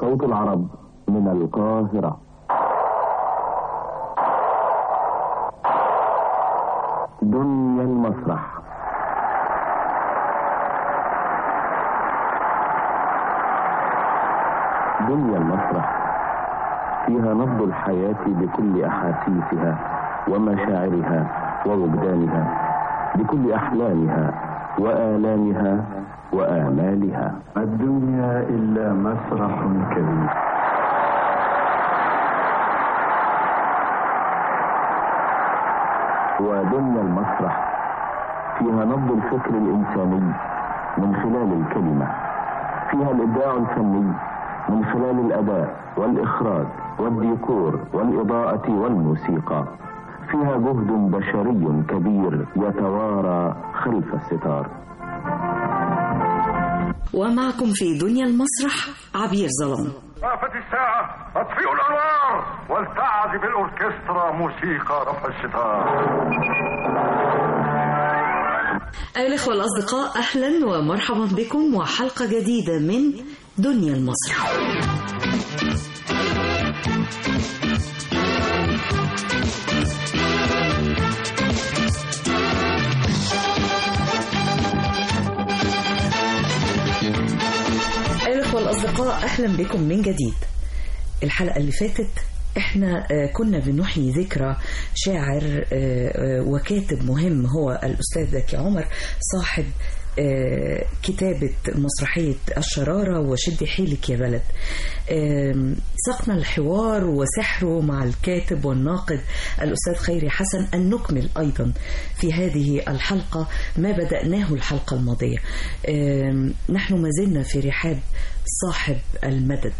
صوت العرب من القاهرة دنيا المسرح دنيا المسرح فيها نبض الحياة بكل أحاسيسها ومشاعرها ووجدانها بكل أحلامها وآلامها وآمالها الدنيا إلا مسرح كبير ودنيا المسرح فيها نبض الفكر الإنساني من خلال الكلمة فيها الإبداع الفني من خلال الأداء والإخراج والديكور والإضاءة والموسيقى فيها جهد بشري كبير يتوارى خلف الستار ومعكم في دنيا المسرح عبير ظلام وقفت الساعة اطفئوا الأنوار ولتعزف الأوركسترا موسيقى رفع الستار أيها الأخوة الأصدقاء أهلا ومرحبا بكم وحلقة جديدة من دنيا المسرح أيها الأخوة الأصدقاء أهلا بكم من جديد الحلقة اللي فاتت احنا آه، كنا بنحيي ذكرى شاعر آه، آه، وكاتب مهم هو الأستاذ زكي عمر صاحب آه، كتابة مسرحية الشرارة وشد حيلك يا بلد آم، سقنا الحوار وسحره مع الكاتب والناقد الأستاذ خيري حسن أن نكمل أيضا في هذه الحلقة ما بدأناه الحلقة الماضية آم، نحن ما زلنا في رحاب صاحب المدد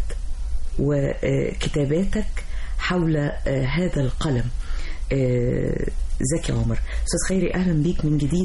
وكتاباتك حول آه، هذا القلم آه، زكي عمر أستاذ خيري أهلا بيك من جديد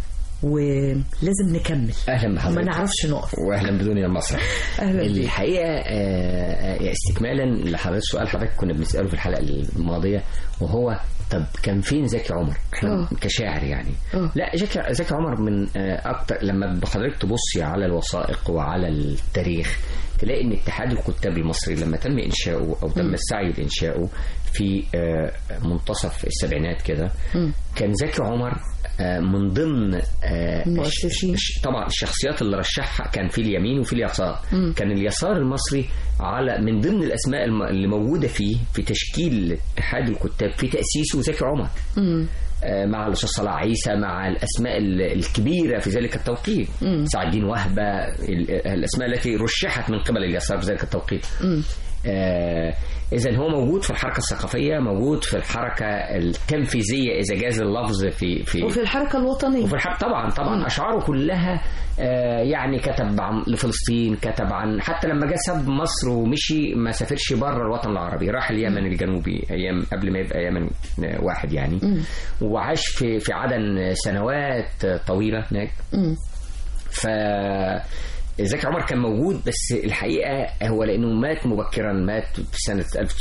ولازم نكمل اهلا ما بحضرتك نعرفش نقف واهلا بدنيا المسرح أهلا بيك. الحقيقه آه، آه، استكمالا لحضرتك سؤال حضرتك كنا بنساله في الحلقه الماضيه وهو طب كان فين زكي عمر احنا آه. كشاعر يعني آه. لا زكي زكي عمر من آه، اكتر لما حضرتك تبصي على الوثائق وعلى التاريخ تلاقي ان اتحاد الكتاب المصري لما تم انشاؤه او تم السعي لانشاؤه في آه، منتصف السبعينات كده كان زكي عمر آه، من ضمن آه، المؤسسين. الش- طبعا الشخصيات اللي رشحها كان في اليمين وفي اليسار كان اليسار المصري على من ضمن الاسماء الم- اللي موجوده فيه في تشكيل اتحاد الكتاب في تاسيسه زكي عمر آه، مع الاستاذ صلاح عيسى مع الاسماء ال- الكبيره في ذلك التوقيت سعد الدين وهبه ال- الاسماء التي رشحت من قبل اليسار في ذلك التوقيت اذا هو موجود في الحركه الثقافيه موجود في الحركه التنفيذيه اذا جاز اللفظ في في وفي الحركة الوطنية وفي الحرب طبعا طبعا اشعاره كلها آه، يعني كتب عن لفلسطين كتب عن حتى لما جه ساب مصر ومشي ما سافرش بره الوطن العربي راح اليمن الجنوبي ايام قبل ما يبقى يمن آه، واحد يعني وعاش في في عدن سنوات طويله هناك ف زكي عمر كان موجود بس الحقيقه هو لانه مات مبكرا مات في سنه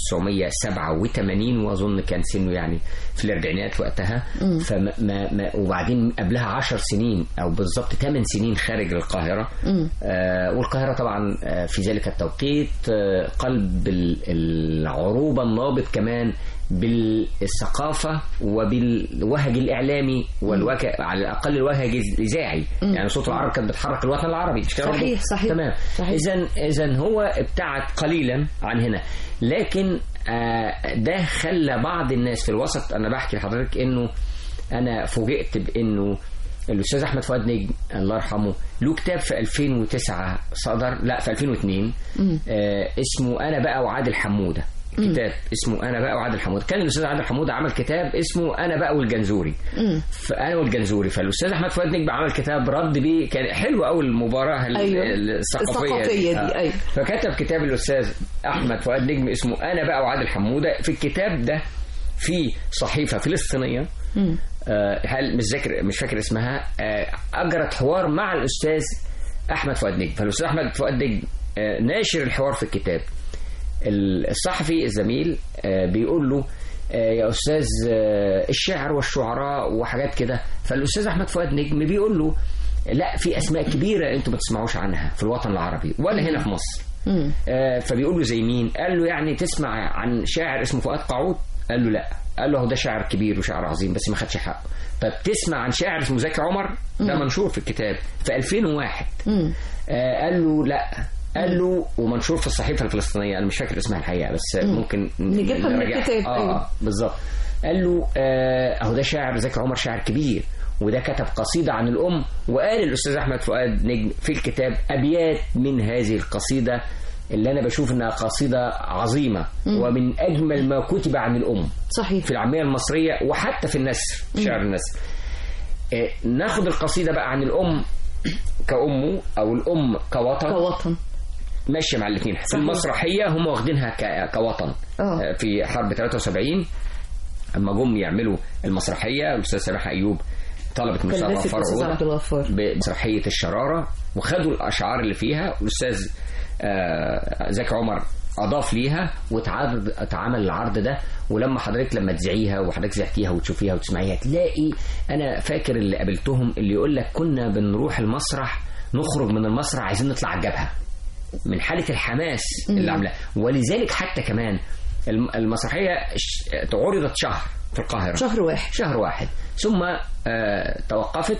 1987 واظن كان سنه يعني في الاربعينات وقتها فما ما ما وبعدين قبلها 10 سنين او بالظبط 8 سنين خارج القاهره آه والقاهره طبعا آه في ذلك التوقيت آه قلب ال- العروبه النابض كمان بالثقافة وبالوهج الإعلامي والوهج على الأقل الوهج الإذاعي يعني صوت العرب كانت بتحرك الوطن العربي مش كده صحيح، برضه؟ صحيح. تمام صحيح. إذا إذا هو ابتعد قليلا عن هنا لكن آه، ده خلى بعض الناس في الوسط أنا بحكي لحضرتك إنه أنا فوجئت بإنه الأستاذ أحمد فؤاد نجم الله يرحمه له كتاب في 2009 صدر لا في 2002 آه اسمه أنا بقى وعادل حمودة كتاب اسمه انا بقى وعادل حمودة كان الاستاذ عادل حمودة عمل كتاب اسمه انا بقى والجنزوري فانا والجنزوري فالاستاذ احمد فؤاد نجم عمل كتاب رد بيه كان حلو قوي المباراه ال- أيوة. الثقافيه الثقافية دي، آه. أيوة. فكتب كتاب الاستاذ احمد فؤاد نجم اسمه انا بقى وعادل حموده في الكتاب ده في صحيفه فلسطينيه آه، هل مش ذاكر مش فاكر اسمها آه، اجرت حوار مع الاستاذ احمد فؤاد نجم فالاستاذ احمد فؤاد نجم آه، ناشر الحوار في الكتاب الصحفي الزميل آه، بيقول له آه، يا استاذ آه، الشعر والشعراء وحاجات كده فالاستاذ احمد فؤاد نجم بيقول له لا في اسماء كبيره انتوا ما تسمعوش عنها في الوطن العربي ولا هنا في مصر مم. آه فبيقول له زي مين قال له يعني تسمع عن شاعر اسمه فؤاد قعود قال له لا قال له هو ده شاعر كبير وشاعر عظيم بس ما خدش حقه طب تسمع عن شاعر اسمه زكي عمر ده منشور في الكتاب في 2001 مم. آه قال له لا قال له ومنشور في الصحيفه الفلسطينيه انا مش فاكر اسمها الحقيقه بس مم. ممكن نجيبها من نراجعها. الكتاب، اه أيوة. آه، بالظبط قال له آه، اهو ده شاعر زكي عمر شاعر كبير وده كتب قصيدة عن الأم وقال الأستاذ أحمد فؤاد نجم في الكتاب أبيات من هذه القصيدة اللي أنا بشوف إنها قصيدة عظيمة ومن أجمل ما كتب عن الأم صحيح في العامية المصرية وحتى في النثر في شعر النثر آه، ناخد القصيدة بقى عن الأم كأمه أو الأم كوطن كوطن ماشيه مع الاثنين في صحيح. المسرحيه هم واخدينها ك- كوطن آه. آه، في حرب 73 اما جم يعملوا المسرحيه الاستاذ سامح ايوب طلبت من الاستاذ كلفت غفار الأستاذ عوضة عبد الغفار بمسرحيه الشراره وخدوا الاشعار اللي فيها والاستاذ آه، زكي عمر اضاف ليها واتعرض اتعمل العرض ده ولما حضرتك لما تذيعيها وحضرتك زعتيها وتشوفيها وتسمعيها تلاقي انا فاكر اللي قابلتهم اللي يقول لك كنا بنروح المسرح نخرج من المسرح عايزين نطلع على الجبهه من حاله الحماس اللي عاملاه ولذلك حتى كمان الم- المسرحيه ش- عرضت شهر في القاهره شهر واحد شهر واحد ثم آه توقفت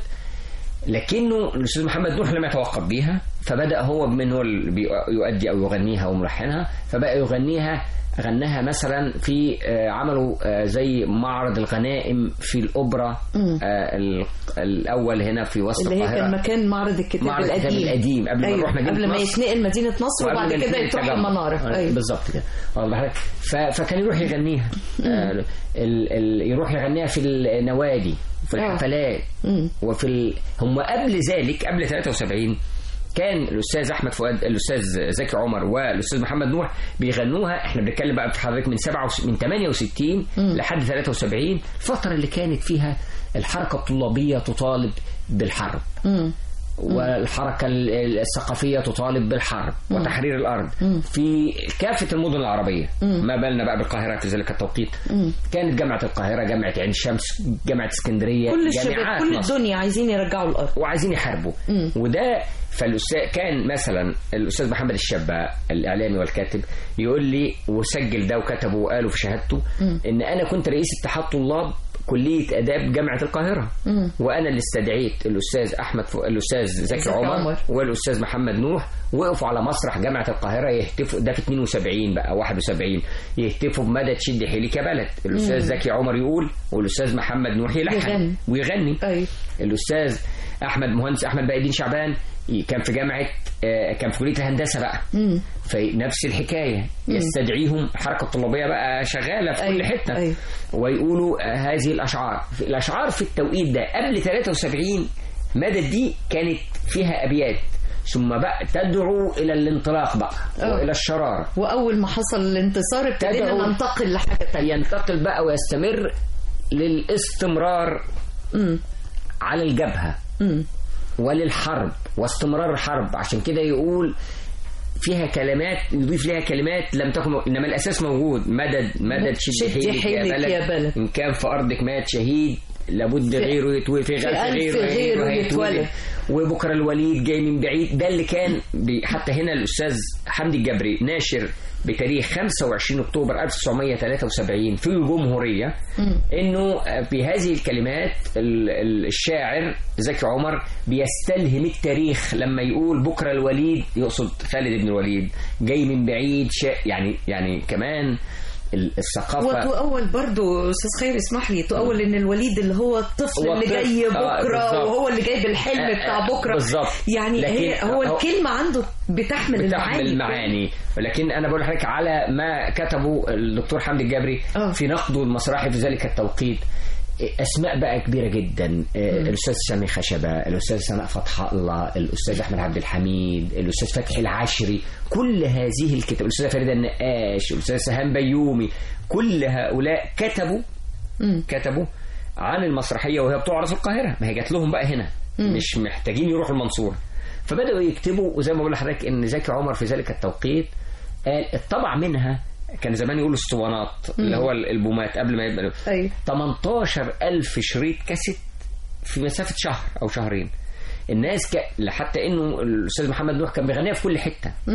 لكنه الاستاذ محمد نوح لم يتوقف بيها فبدا هو بمن هو اللي بي- يؤدي او يغنيها وملحنها فبقى يغنيها غناها مثلا في آه، عملوا آه، زي معرض الغنائم في الاوبرا آه، ال- الاول هنا في وسط اللي هي القاهره كان مكان معرض الكتاب معرض الكتاب القديم القديم قبل ما أيوة. نروح مدينة قبل ما نصر. يتنقل مدينة نصر وبعد وقبل كده ما يتروح التجمع. المنارة آه، أيوة. بالظبط كده واخد بالك؟ ف- فكان يروح يغنيها آه، ال ال يروح يغنيها في النوادي في آه. الحفلات مم. وفي ال... هم قبل ذلك قبل 73 كان الاستاذ احمد فؤاد الاستاذ زكي عمر والاستاذ محمد نوح بيغنوها احنا بنتكلم بقى في حضرتك من 7 من 68 لحد 73 الفتره اللي كانت فيها الحركه الطلابيه تطالب بالحرب مم. والحركة ال- الثقافية تطالب بالحرب وتحرير الأرض في كافة المدن العربية ما بالنا بقى بالقاهرة في ذلك التوقيت كانت جامعة القاهرة جامعة عين شمس جامعة اسكندرية كل الشباب جامعات كل مصر. الدنيا عايزين يرجعوا الأرض وعايزين يحاربوا وده فالاستاذ كان مثلا الاستاذ محمد الشابة الاعلامي والكاتب يقول لي وسجل ده وكتبه وقاله في شهادته ان انا كنت رئيس اتحاد طلاب كليه اداب جامعه القاهره وانا اللي استدعيت الاستاذ احمد ف... الاستاذ زكي زكي عمر, عمر. والاستاذ محمد نوح وقفوا على مسرح جامعه القاهره يهتفوا ده في 72 بقى 71 يهتفوا بمدى تشد حيلك يا بلد الاستاذ زكي عمر يقول والاستاذ محمد نوح يلحن يغني. ويغني أيوة. الاستاذ احمد مهندس احمد بقى الدين شعبان كان في جامعه آه، كان في كليه الهندسه بقى مم. فنفس الحكايه يستدعيهم الحركه الطلابيه بقى شغاله في كل أيوة، حته أيوة. ويقولوا آه، هذه الاشعار الاشعار في التوقيت ده قبل 73 مدى دي كانت فيها ابيات ثم بقى تدعو الى الانطلاق بقى آه. والى الشراره وأول ما حصل الانتصار ابتدينا تدعو- ننتقل لحاجة تانية ينتقل بقى ويستمر للاستمرار مم. على الجبهه مم. وللحرب واستمرار الحرب عشان كده يقول فيها كلمات يضيف لها كلمات لم تكن انما الاساس موجود مدد مدد شد شد حيلك, حيلك يا بلد. ان كان في ارضك مات شهيد لابد غيره يتولد في في غير ألف غيره, غيره هيتولد. يتولد. وبكره الوليد جاي من بعيد ده اللي كان بي حتى هنا الاستاذ حمدي الجبري ناشر بتاريخ 25 اكتوبر 1973 في الجمهوريه انه في هذه الكلمات ال- ال- الشاعر زكي عمر بيستلهم التاريخ لما يقول بكره الوليد يقصد خالد بن الوليد جاي من بعيد شا يعني يعني كمان ال- الثقافه وتؤول برضو استاذ خير اسمح لي تؤول ان الوليد اللي هو الطفل هو اللي الطفل. جاي آه، بكره بالظبط. وهو اللي جاي بالحلم آه، بتاع آه، بكره بالظبط. يعني لكن هي هو هو- الكلمه عنده بتحمل بتحمل المعاني المعاني لكن انا بقول لحضرتك على ما كتبه الدكتور حمدي الجبري آه. في نقده المسرحي في ذلك التوقيت اسماء بقى كبيره جدا آه، الاستاذ سامي خشبه الاستاذ سناء فتح الله الاستاذ احمد عبد الحميد الاستاذ فتحي العشري كل هذه الكتاب الاستاذه فريده النقاش الاستاذ سهام بيومي كل هؤلاء كتبوا مم. كتبوا عن المسرحيه وهي بتعرض في القاهره ما هي جات لهم بقى هنا مش محتاجين يروحوا المنصوره فبداوا يكتبوا وزي ما بقول لحضرتك ان زكي عمر في ذلك التوقيت قال الطبع منها كان زمان يقولوا اسطوانات اللي هو البومات قبل ما يبقى ايوه 18 ألف شريط كاسيت في مسافة شهر أو شهرين الناس ك... حتى إنه الأستاذ محمد نوح كان بيغنيها في كل حتة مم.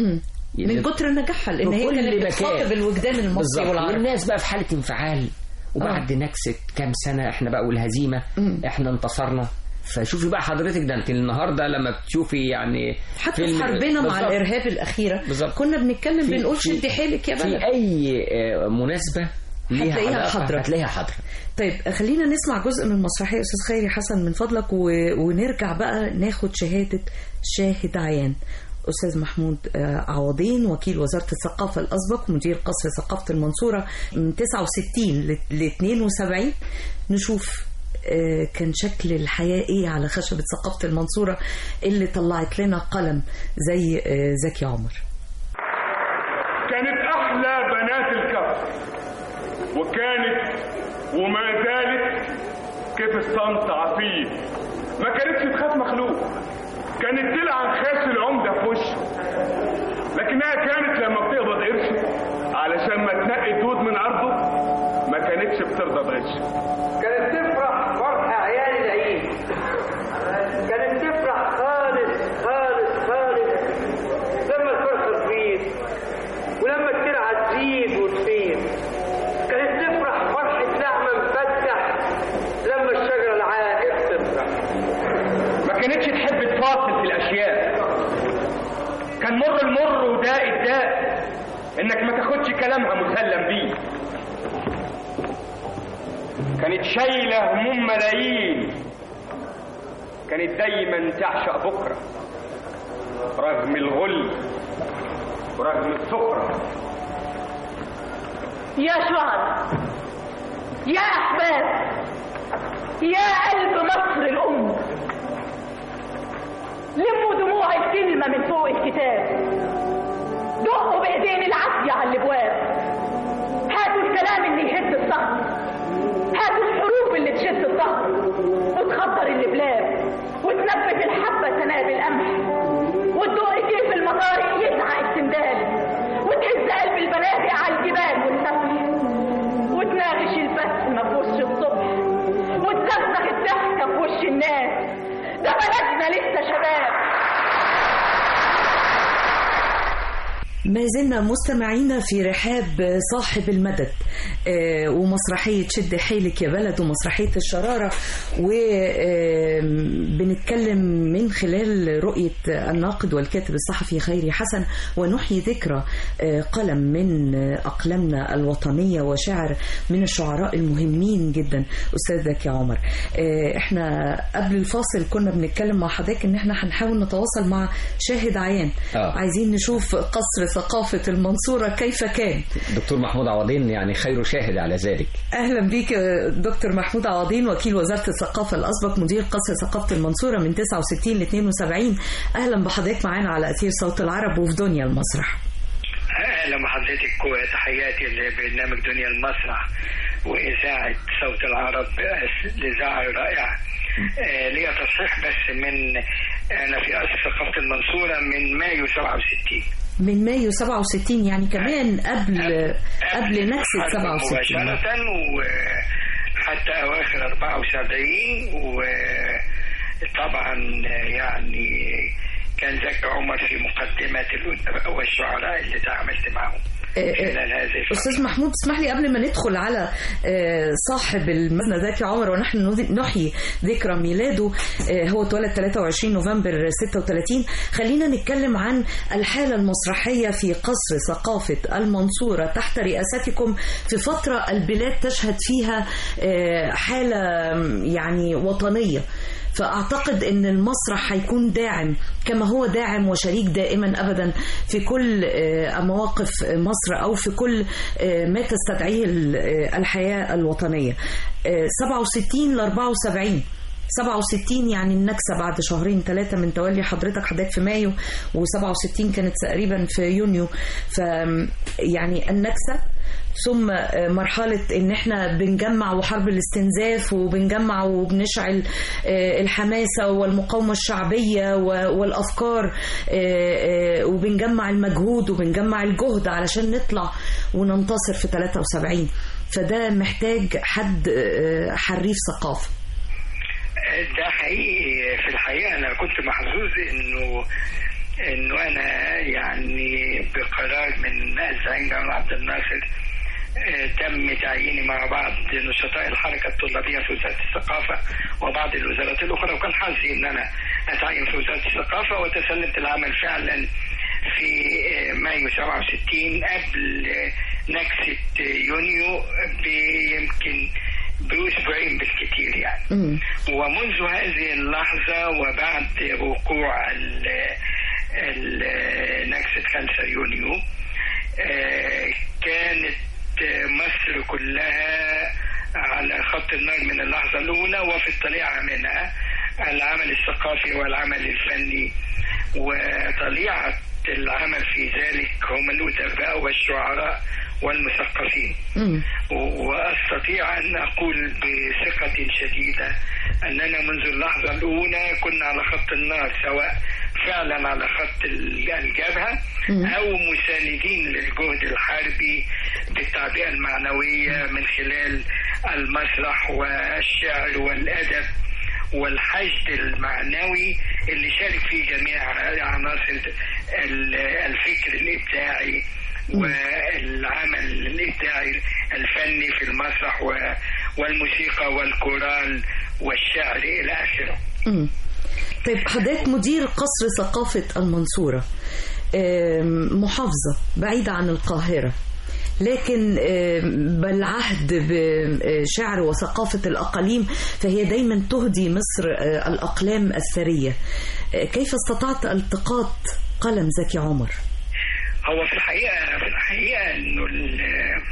من كتر نجاحها لان هي بكل كانت مكان. بتخاطب الوجدان المصري بالظبط والعربي والناس بقى في حاله انفعال وبعد نكسه كام سنه احنا بقى والهزيمه احنا انتصرنا فشوفي بقى حضرتك ده انت النهارده لما بتشوفي يعني حتى في فيلم- حربنا مع بالظبط. الارهاب الاخيره بالظبط. كنا بنتكلم في- بنقول في- شدي حيلك يا في بلد اي آه، مناسبه ليها هتلاقيها علاقة، حاضرة. هتلاقيها حاضره طيب خلينا نسمع جزء من المسرحيه استاذ خيري حسن من فضلك و... ونرجع بقى ناخد شهاده شاهد عيان استاذ محمود آه، عوضين وكيل وزاره الثقافه الاسبق ومدير قصر ثقافه المنصوره من 69 ل 72 نشوف آه، كان شكل الحياه ايه على خشبه ثقافه المنصوره اللي طلعت لنا قلم زي آه، زكي عمر كانت احلى بنات الكفر وكانت وما زالت كيف الصمت عفيف ما كانتش تخاف مخلوق كانت تلعن خاس العمدة في وشه لكنها كانت لما بتقبض قرش علشان ما تنقي دود من ارضه ما كانتش بترضى بغشه كانت تفرح فرح عيال العيد كانت تفرح خالص خالص خالص لما الفرخة تبيض ولما الترعة تزيد وتفيض كانت تفرح فرحة لحمة مفتح لما الشجرة العائق تفرح ما كانتش تحب تفاصل في الاشياء كان مر المر وداء الداء انك ما تاخدش كلامها مسلم بيه كانت شايله هموم ملايين كانت دايما تعشق بكره رغم الغل ورغم السكره يا شعراء يا أحباب يا قلب مصر الأم لموا دموع الكلمة من فوق الكتاب دقوا بإيدين العافية على الأبواب هاتوا الكلام اللي يهد الصخر هاتوا الحروف اللي تشد الظهر وتخضر اللبلاب وتنبت الحبة سنابل قمح وتدق كيف المطارق يزعق السندال وتهز قلب البنادق على الجبال والسفح وتناغش البسمة في وش الصبح وتزغزغ الضحكة في وش الناس ده بلدنا لسه شباب ما زلنا مستمعين في رحاب صاحب المدد آه، ومسرحية شد حيلك يا بلد ومسرحية الشرارة وبنتكلم من خلال رؤية الناقد والكاتب الصحفي خيري حسن ونحيي ذكرى آه، قلم من أقلامنا الوطنية وشعر من الشعراء المهمين جدا أستاذ زكي عمر آه، احنا قبل الفاصل كنا بنتكلم مع حضرتك ان احنا هنحاول نتواصل مع شاهد عيان آه. عايزين نشوف قصر ثقافة المنصورة كيف كان دكتور محمود عوضين يعني خير شاهد على ذلك أهلا بيك يا دكتور محمود عوضين وكيل وزارة الثقافة الأسبق مدير قصر ثقافة المنصورة من 69 ل 72 أهلا بحضرتك معانا على أثير صوت العرب وفي دنيا المسرح اهلا بحضرتك وتحياتي لبرنامج دنيا المسرح واذاعه صوت العرب الاذاعه الرائعه آه، ليا تصحيح بس من انا في قصر ثقافه المنصوره من مايو 67 من مايو 67 يعني كمان قبل قبل نكسة الحرب 67 مباشرة وحتى أواخر 74 وطبعا يعني كان زكي عمر في مقدمة الأدباء والشعراء اللي تعاملت معهم خلال هذه الفترة. أستاذ محمود اسمح لي قبل ما ندخل على آه، صاحب المبنى زكي عمر ونحن نذ- نحيي ذكرى ميلاده آه، هو اتولد 23 نوفمبر 36 خلينا نتكلم عن الحالة المسرحية في قصر ثقافة المنصورة تحت رئاستكم في فترة البلاد تشهد فيها آه، حالة يعني وطنية فأعتقد أن المسرح هيكون داعم كما هو داعم وشريك دائما أبدا في كل آه، مواقف مصر أو في كل آه، ما تستدعيه ال- آه، الحياة الوطنية آه، 67 ل 74 67 يعني النكسة بعد شهرين ثلاثة من تولي حضرتك حضرتك في مايو و67 كانت تقريبا في يونيو ف يعني النكسة ثم آه، مرحلة ان احنا بنجمع وحرب الاستنزاف وبنجمع وبنشعل آه، الحماسة والمقاومة الشعبية و- والافكار آه، آه، وبنجمع المجهود وبنجمع الجهد علشان نطلع وننتصر في 73 فده محتاج حد آه، حريف ثقافة ده حقيقي في الحقيقة أنا كنت محظوظ إنه انه انا يعني بقرار من الزعيم جمال عبد الناصر آه، تم تعييني مع بعض نشطاء الحركة الطلابية في وزارة الثقافة وبعض الوزارات الأخرى وكان حظي إن أنا أتعين في وزارة الثقافة وتسلمت العمل فعلا في آه، مايو 67 قبل آه، نكسة آه، يونيو بيمكن بأسبوعين بالكثير يعني مم. ومنذ هذه اللحظة وبعد وقوع ال- ال- نكسة 5 يونيو آه، كانت آه، مصر كلها على خط النار من اللحظة الأولى وفي الطليعة منها العمل الثقافي والعمل الفني وطليعة العمل في ذلك هم الأدباء والشعراء والمثقفين مم. واستطيع ان اقول بثقه شديده اننا منذ اللحظه الاولى كنا على خط النار سواء فعلا على خط الجبهه مم. او مساندين للجهد الحربي بالتعبئه المعنويه من خلال المسرح والشعر والادب والحشد المعنوي اللي شارك فيه جميع عناصر ال- الفكر الابداعي والعمل الابداعي الفني في المسرح و- والموسيقى والكورال والشعر الى اخره. مم. طيب حضرتك مدير قصر ثقافة المنصورة آم، محافظة بعيدة عن القاهرة لكن آم، بالعهد بشعر وثقافة الأقاليم فهي دايما تهدي مصر آه، الأقلام الثرية آه، كيف استطعت التقاط قلم زكي عمر؟ هو في الحقيقه في الحقيقه انه ال-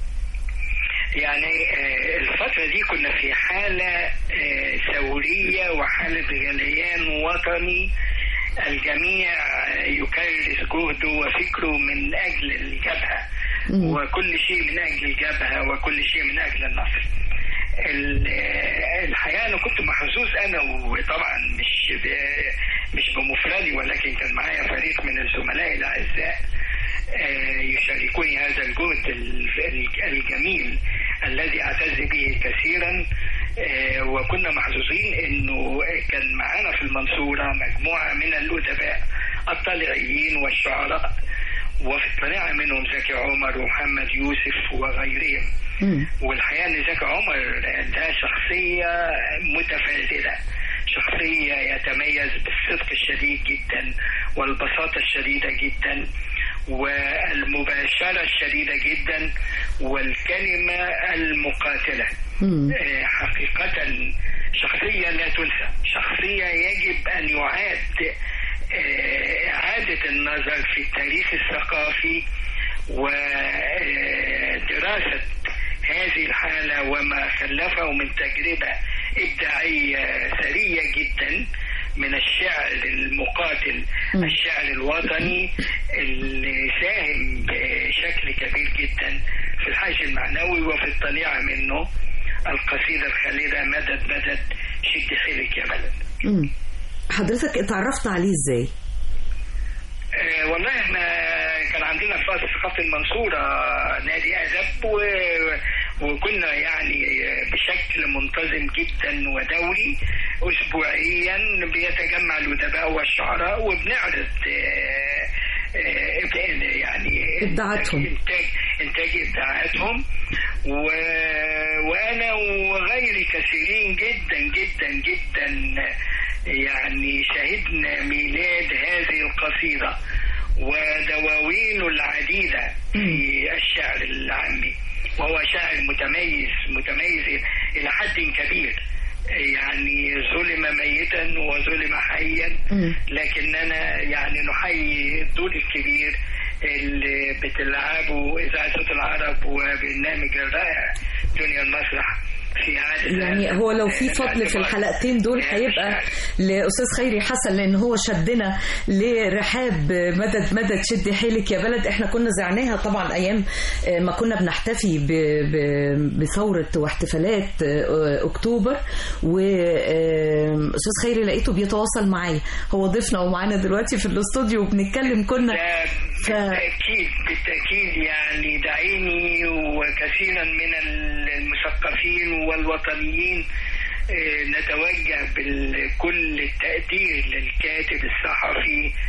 يعني آه، الفترة دي كنا في حالة آه، ثورية وحالة غليان وطني الجميع آه، يكرس جهده وفكره من أجل الجبهة مم. وكل شيء من أجل الجبهة وكل شيء من أجل النصر ال- آه، الحقيقة أنا كنت محظوظ أنا وطبعا مش ب- مش بمفردي ولكن كان معايا فريق من الزملاء الأعزاء آه، يشاركوني هذا الجهد ال- ال- الجميل الذي اعتز به كثيرا آه، وكنا محظوظين انه كان معانا في المنصوره مجموعه من الادباء الطالعيين والشعراء وفي الطليعه منهم زكي عمر ومحمد يوسف وغيرهم مم. والحقيقه ان زكي عمر ده شخصيه متفردة شخصيه يتميز بالصدق الشديد جدا والبساطه الشديده جدا والمباشره الشديده جدا والكلمه المقاتله مم. آه، حقيقة شخصية لا تنسى شخصية يجب أن يعاد آه، إعادة النظر في التاريخ الثقافي ودراسة هذه الحالة وما خلفه من تجربة إبداعية ثرية جدا من الشعر المقاتل م. الشعر الوطني اللي ساهم بشكل كبير جدا في الحاج المعنوي وفي الطليعة منه القصيدة الخالدة مدد مدد شد حيلك يا بلد مم. حضرتك اتعرفت عليه ازاي؟ آه، والله احنا كان عندنا في قصر ثقافة المنصورة نادي أدب و... وكنا يعني بشكل منتظم جدا ودوري أسبوعيا بيتجمع الأدباء والشعراء وبنعرض آه، آه، إب- يعني إبداعاتهم. إنتاج إنتاج إبداعاتهم و... وأنا وغيري كثيرين جدا جدا جدا يعني شهدنا ميلاد هذه القصيدة ودواوين العديدة في الشعر العامي وهو شاعر متميز متميز إلى حد كبير يعني ظلم ميتا وظلم حيا مم. لكننا يعني نحيي الدور الكبير اللي بتلعبه إذاعة صوت العرب وبرنامج الرائع دنيا المسرح في عادة يعني هو لو في فضل في الحلقتين دول هيبقى لاستاذ خيري حسن لان هو شدنا لرحاب مدد مدد شدي حيلك يا بلد احنا كنا زعناها طبعا ايام آه، ما كنا بنحتفي ب- ب- بثوره واحتفالات آه، اكتوبر واستاذ خيري لقيته بيتواصل معايا هو ضيفنا ومعانا دلوقتي في الاستوديو وبنتكلم كنا ده ف... بالتأكيد بالتأكيد يعني دعيني وكثيرا من المثقفين والوطنيين آه، نتوجه بكل التقدير للكاتب الصحفي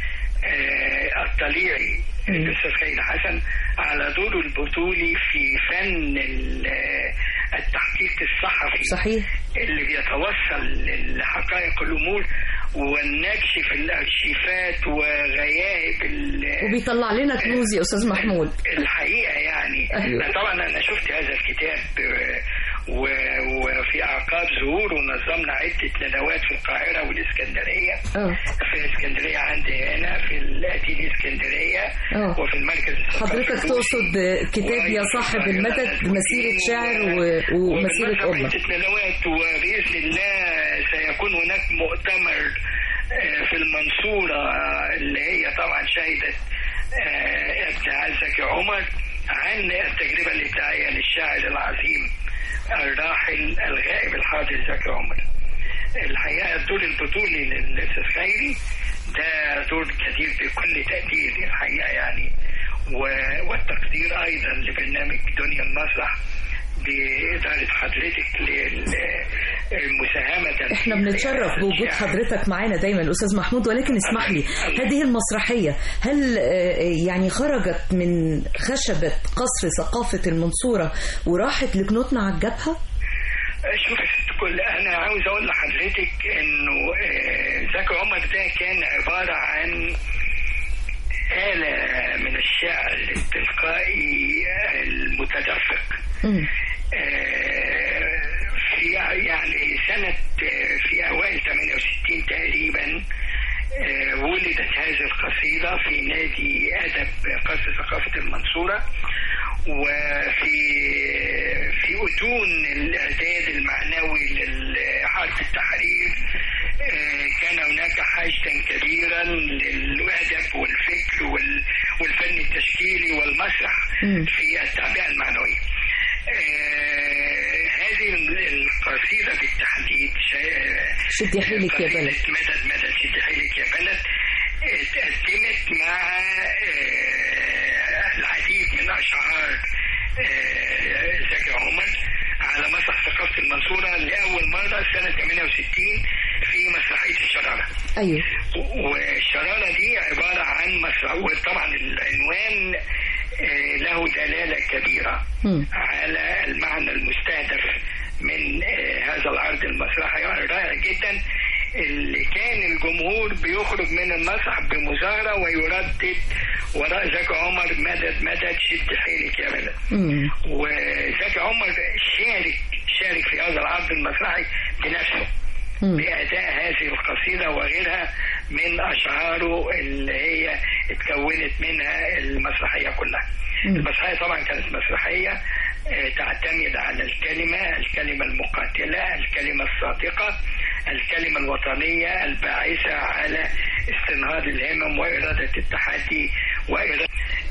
آه، الطليعي الاستاذ خير حسن على دوره البطولي في فن ال- آه، التحقيق الصحفي صحيح اللي بيتوصل لحقائق الامور والنكش في الارشيفات وغيائب ال- وبيطلع لنا كنوز يا استاذ محمود الحقيقه يعني أيوة. طبعا انا شفت هذا الكتاب آه، و- وفي اعقاب ظهوره نظمنا عده ندوات في القاهره والاسكندريه اه في اسكندريه عندي هنا في الاتيلي اسكندريه اه وفي المركز الثقافي حضرتك الروسي. تقصد كتاب يا صاحب المدد مسيرة شاعر و- ومسيرة وبننظم أمة عدة ندوات وبإذن الله سيكون هناك مؤتمر آه، في المنصورة آه، اللي هي طبعا شهدت آه، ابداع زكي عمر عن التجربة الإبداعية للشاعر العظيم الراحل الغائب الحاضر زكي عمر الحقيقة الدور البطولي للأستاذ خيري ده دور جدير بكل تقدير الحقيقة يعني و- والتقدير أيضا لبرنامج دنيا المسرح بإدارة حضرتك للمساهمة احنا بنتشرف بوجود حضرتك معانا دايما الاستاذ محمود ولكن اسمح لي هذه المسرحيه هل آه، يعني خرجت من خشبه قصر ثقافه المنصوره وراحت لجنودنا على الجبهه؟ شوف يا ست كل انا عاوز اقول لحضرتك انه آه، زكي عمر ده كان عباره عن آلة من الشعر التلقائي المتدفق مم. آه، في يعني سنة آه، في أوائل 68 تقريبا آه، ولدت هذه القصيدة في نادي أدب قصر ثقافة المنصورة وفي في أتون الإعداد المعنوي لحرب التحرير آه، كان هناك حشدا كبيرا للأدب والفكر وال- والفن التشكيلي والمسرح مم. في التعبئة المعنوية آه، هذه القصيدة بالتحديد شا- شدي حيلك يا قصيدة بلد. مدد مدد شدي حيلك يا بلد اتقدمت مع آه، العديد من أشعار آه، زكي عمر على مسرح ثقافة المنصورة لأول مرة سنة 68 في مسرحية الشرارة ايوه والشرارة دي عبارة عن مسرح وطبعا العنوان آه، له دلالة كبيرة مم. على المعنى المستهدف من آه، هذا العرض المسرحي رائع جدا اللي كان الجمهور بيخرج من المسرح بمظاهرة ويردد وراء زكي عمر مدد مدد شد حيلك يا بلد مم. وزكي عمر شارك شارك في هذا العرض المسرحي بنفسه مم. بأداء هذه القصيدة وغيرها من أشعاره اللي هي اتكونت منها المسرحية كلها مم. المسرحية طبعا كانت مسرحية آه، تعتمد على الكلمة الكلمة المقاتلة الكلمة الصادقة الكلمة الوطنية الباعثة على استنهاض الهمم وإرادة التحدي وإرادة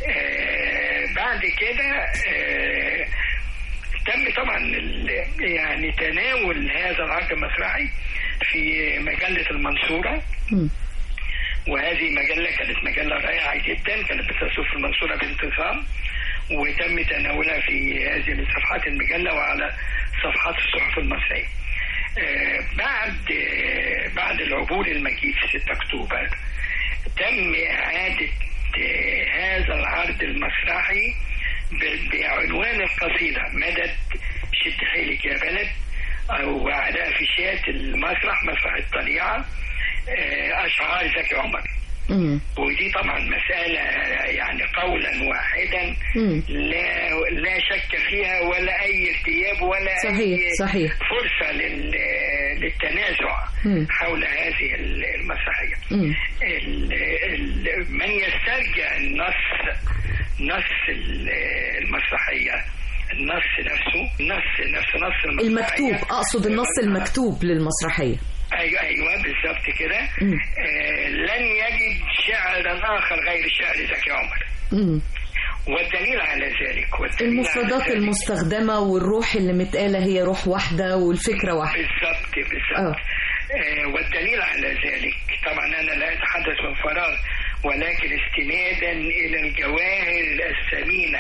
آه، بعد كده آه، تم طبعا ال- يعني تناول هذا العرض المسرحي في مجلة المنصورة مم. وهذه مجلة كانت مجلة رائعة جدا كانت بتصف في المنصورة بانتظام وتم تناولها في هذه الصفحات المجلة وعلى صفحات الصحف المصرية آه، بعد آه، بعد العبور المجيد في 6 أكتوبر تم إعادة آه، هذا العرض المسرحي ب- بعنوان القصيدة مدد شد حيلك يا بلد أو على أفيشات المسرح مسرح الطليعة آه، أشعار زكي عمر مم. ودي طبعا مسألة يعني قولا واحدا مم. لا لا شك فيها ولا أي ارتياب ولا صحيح، أي صحيح. فرصة لل للتنازع مم. حول هذه المسرحية مم. ال- ال- من يسترجع النص نص ال- المسرحية النص نفسه نص نفس نص المسرحية المكتوب اقصد النص المكتوب للمسرحيه ايوه ايوه بالظبط كده مم. آه لن يجد شعرا اخر غير شعر زكي عمر مم. والدليل على ذلك والدليل المفردات على ذلك المستخدمة والروح اللي متقالة هي روح واحدة والفكرة واحدة بالظبط بالظبط آه. آه والدليل على ذلك طبعا انا لا اتحدث من فراغ ولكن استنادا الى الجواهر الثمينه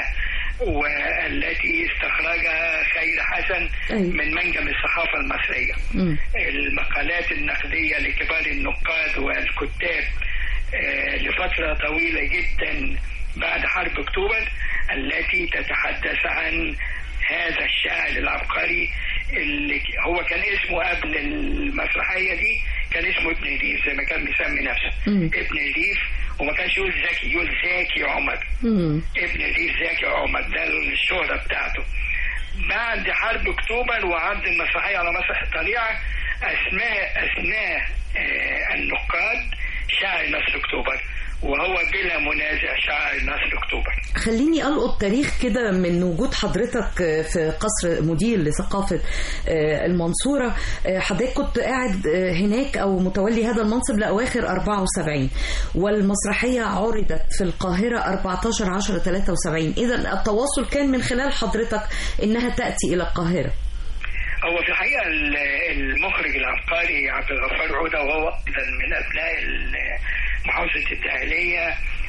والتي استخرجها خير حسن أيوة. من منجم الصحافه المصريه مم. المقالات النقديه لكبار النقاد والكتاب آه، لفترة طويلة جدا بعد حرب أكتوبر التي تتحدث عن هذا الشاعر العبقري اللي ك- هو كان اسمه قبل المسرحية دي كان اسمه ابن الريف زي ما كان بيسمي نفسه مم. ابن الريف وما كانش يقول زكي يقول زكي عمر مم. ابن الريف زكي عمر ده الشهرة بتاعته بعد حرب اكتوبر وعرض المسرحية على مسرح الطليعة اسماء اسماء آه النقاد شاعر نصر اكتوبر وهو بلا منازع شاعر نصر اكتوبر خليني ألقط تاريخ كده من وجود حضرتك في قصر مدير لثقافة آه، المنصورة آه، حضرتك كنت قاعد آه، هناك أو متولي هذا المنصب لأواخر 74 والمسرحية عرضت في القاهرة 14 10 73 إذا التواصل كان من خلال حضرتك إنها تأتي إلى القاهرة هو في الحقيقة ال- المخرج العبقري عبد الغفار عودة وهو أيضا من أبناء ال- محافظة الدهلية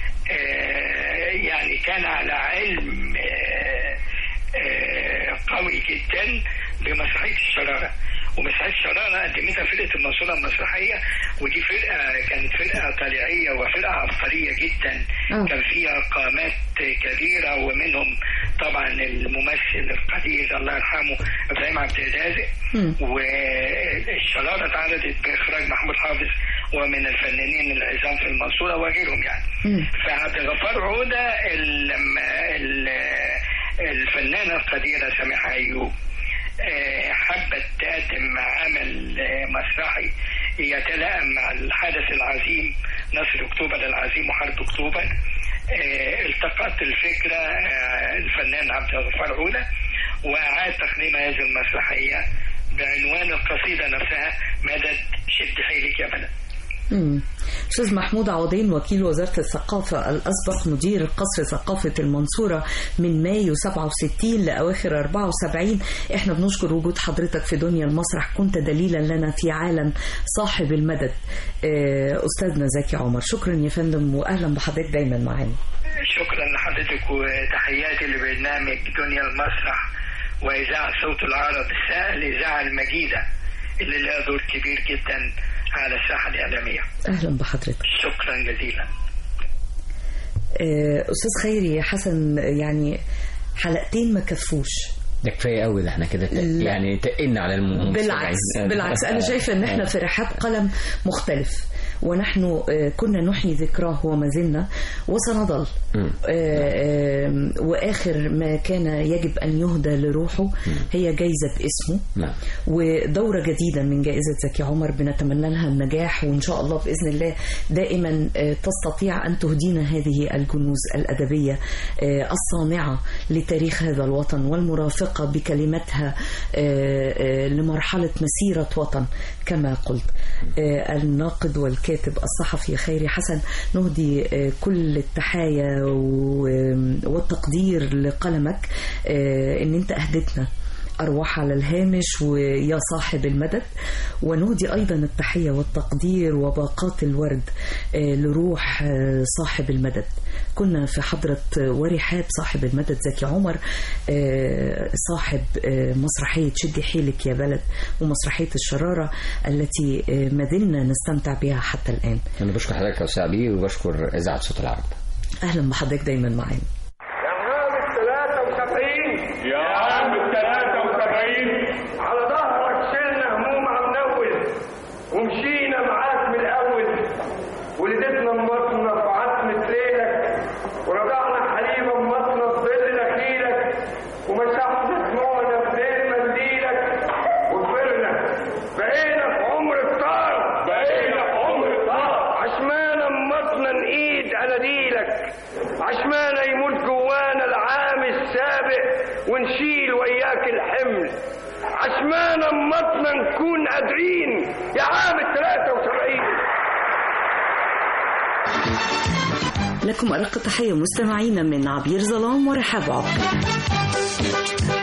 آه، يعني كان على علم آه، آه، قوي جدا بمسرحية الشرارة ومسرحية الشرارة قدمتها فرقة المنصورة المسرحية ودي فرقة كانت فرقة طليعية وفرقة عبقرية جدا آه. كان فيها قامات كبيرة ومنهم طبعا الممثل القدير الله يرحمه ابراهيم عبد الرازق مم. والشرارة اتعرضت بإخراج محمود حافظ ومن الفنانين العظام في المنصورة وغيرهم يعني مم. فعبد الغفار عودة ال- لما ال- الفنانة القديرة سميحة أيوب آه، حبت تقدم عمل آه، مسرحي يتلائم مع الحدث العظيم نصر أكتوبر العظيم وحرب أكتوبر آه، التقط الفكرة آه، الفنان عبد الغفار عودة وأعاد تقديم هذه المسرحية بعنوان القصيدة نفسها مدد شد حيلك يا بلد مم. أستاذ محمود عوضين وكيل وزارة الثقافة الأسبق مدير قصر ثقافة المنصورة من مايو 67 لأواخر 74 احنا بنشكر وجود حضرتك في دنيا المسرح كنت دليلا لنا في عالم صاحب المدد آه، أستاذنا زكي عمر شكرا يا فندم وأهلا بحضرتك دايما معانا شكرا لحضرتك وتحياتي لبرنامج دنيا المسرح وإذاعة صوت العرب الإذاعة المجيدة اللي لها دور كبير جدا على الساحة الإعلامية أهلا بحضرتك شكرا جزيلا آه، أستاذ خيري حسن يعني حلقتين ما كفوش ده كفايه قوي ده احنا كده لا. يعني تقلنا على المستمعين بالعكس بالعكس انا شايفه ان احنا في رحاب قلم مختلف ونحن آه، كنا نحيي ذكراه وما زلنا وسنظل مم. آه، آه، واخر ما كان يجب ان يهدى لروحه هي جايزه باسمه نعم ودورة جديدة من جائزة زكي عمر بنتمنى لها النجاح وإن شاء الله بإذن الله دائما آه، تستطيع أن تهدينا هذه الكنوز الأدبية آه، الصانعة لتاريخ هذا الوطن والمرافقة بكلماتها آه، آه، لمرحلة مسيرة وطن كما قلت آه، الناقد والكاتب الصحفي خيري حسن نهدي آه، كل التحايا و- والتقدير لقلمك آه، ان انت اهدتنا أرواح على الهامش ويا صاحب المدد ونهدي أيضا التحية والتقدير وباقات الورد آه، لروح آه، صاحب المدد كنا في حضرة آه، ورحاب صاحب المدد زكي عمر آه، صاحب آه، مسرحية شدي حيلك يا بلد ومسرحية الشرارة التي آه، ما زلنا نستمتع بها حتى الآن انا بشكر حضرتك يا استاذ بيه وبشكر اذاعه صوت العرب أهلا بحضرتك دايما معانا يا عام الثلاثة وسبعين يا عام الثلاثة وسبعين على ظهرك شلنا هموم عم نول ومشينا معاك من الأول ولدتنا مطنا في عتمة ليلك ورضعنا حليبة مطنا في ظل نخيلك ومسحت دموعنا في ليل منديلك وكبرنا بقينا في عمر الطار بقينا في عمر الطار عشمانة مطنا نقيد اناديلك عشمانة يموت جوانا العام السابق ونشيل وياك الحمل عشمانة مطنا نكون قادرين يا عام الثلاثة وسبعين لكم أرق تحية مستمعينا من عبير ظلام ورحاب عبد